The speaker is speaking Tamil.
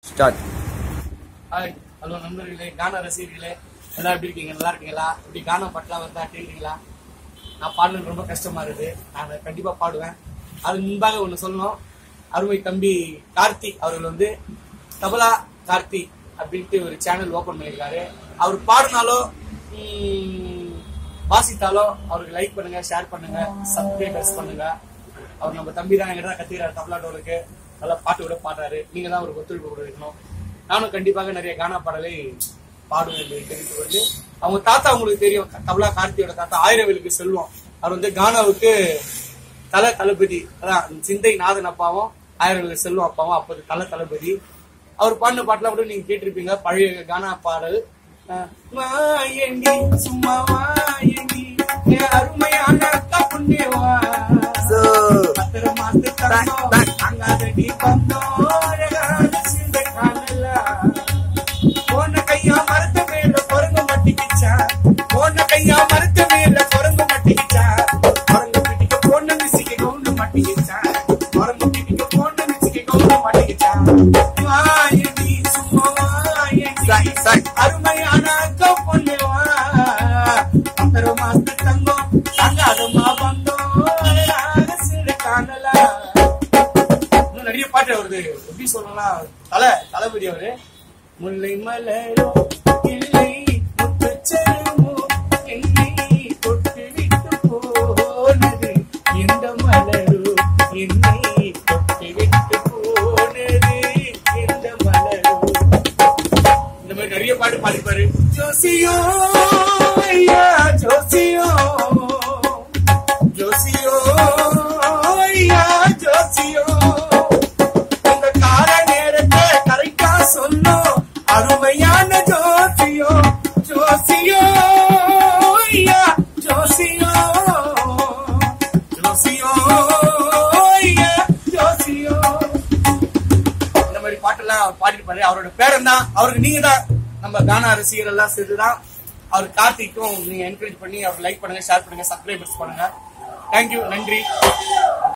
ஸ்டார்ட் ஹாய் ஹலோ நண்பர்களே கானா ரசிகர்களே எல்லாம் எப்படி இருக்கீங்க நல்லா இருக்கீங்களா இப்படி கானா பாட்டெலாம் வந்தா கேட்குறீங்களா நான் பாடுறது ரொம்ப கஷ்டமா இருக்கு நான் அதை கண்டிப்பா பாடுவேன் அது முன்பாக ஒன்று சொல்லணும் அருமை தம்பி கார்த்தி அவர்கள் வந்து தபலா கார்த்தி அப்படின்ட்டு ஒரு சேனல் ஓபன் பண்ணியிருக்காரு அவர் பாடினாலோ ம், வாசித்தாலோ அவருக்கு லைக் பண்ணுங்க ஷேர் பண்ணுங்க சப்ஸ்கிரைபர்ஸ் பண்ணுங்க அவர் நம்ம தம்பி தான் எங்கிட்ட தான் கத்துக்கிறாரு தபலா டோலுக்கு நல்லா பாட்டு கூட பாடுறாரு நீங்க தான் அவருக்கு ஒத்துழைப்பு கொடுக்கணும் நானும் கண்டிப்பாக நிறைய கானா பாடலை பாடுவேன் என்று தெரிவித்துக் கொண்டு அவங்க தாத்தா உங்களுக்கு தெரியும் தபலா கார்த்தியோட தாத்தா ஆயிரவேலுக்கு செல்வம் அவர் வந்து கானாவுக்கு தல தளபதி அதான் சிந்தை நாதன் அப்பாவும் ஆயிரவேலு செல்வம் அப்பாவும் அப்போது தல தளபதி அவர் பாடின பாட்டுலாம் கூட நீங்க கேட்டிருப்பீங்க பழைய கானா பாடல் அஹ், வாயேண்டி சும்மா வாயேண்டி என் அருமையான அக்கா புண்ணியவா பத்திர மாசத்து தந்தோம் அங்காதடி பந்தோம் அழகான சிந்தை காணலாம் போன கையா மரத்த மேல குரங்கு மட்டிக்கிச்சா போன கையா மரத்த மேல குரங்கு மட்டிக்கிச்சா குரங்கு பிடிக்க போன மிசிக்க கவுண்டு மட்டிக்கிச்சா குரங்கு பிடிக்க போன மிசிக்க கவுண்டு மட்டிக்கிச்சா வாயடி சும்மா வாயடி அருமையான அக்கா பொண்ணுவா பத்தர மாசத்து தங்கம் தங்காதமா வந்தோம் அழகான சிறு காணலாம் இன்னும் நிறைய பாட்டு வருது எப்படி சொல்லலாம் தலை தளபதி அவரு முல்லை மலரோ இல்லை முத்துச்சரமோ என்னை தொட்டு விட்டு போனது எந்த மலரோ என்னை தொட்டு விட்டு போனது எந்த மலரோ இந்த மாதிரி நிறைய பாட்டு பாடிப்பாரு ஜோசியோ ஐயா ஜோசியோ ஜோசியோ ஐயா ஜோசியோ உங்க கால நேரத்தை கரெக்டா சொல்லும் அருமையான ஜோசியோ ஜோசியோ ஐயா ஜோசியோ ஜோசியோ ஐயா ஜோசியோ இந்த மாதிரி பாட்டெல்லாம் அவர் பாடிருப்பாரு அவரோட பேரன் தான் அவருக்கு நீங்க தான் நம்ம கானா ரசிகர் எல்லாம் சேர்த்துதான் அவர் கார்த்திக்கும் நீங்க என்கரேஜ் பண்ணி அவர் லைக் பண்ணுங்க ஷேர் பண்ணுங்க சப்ஸ்கிரைபர்ஸ் பண்ணுங்க தேங்க்யூ நன்றி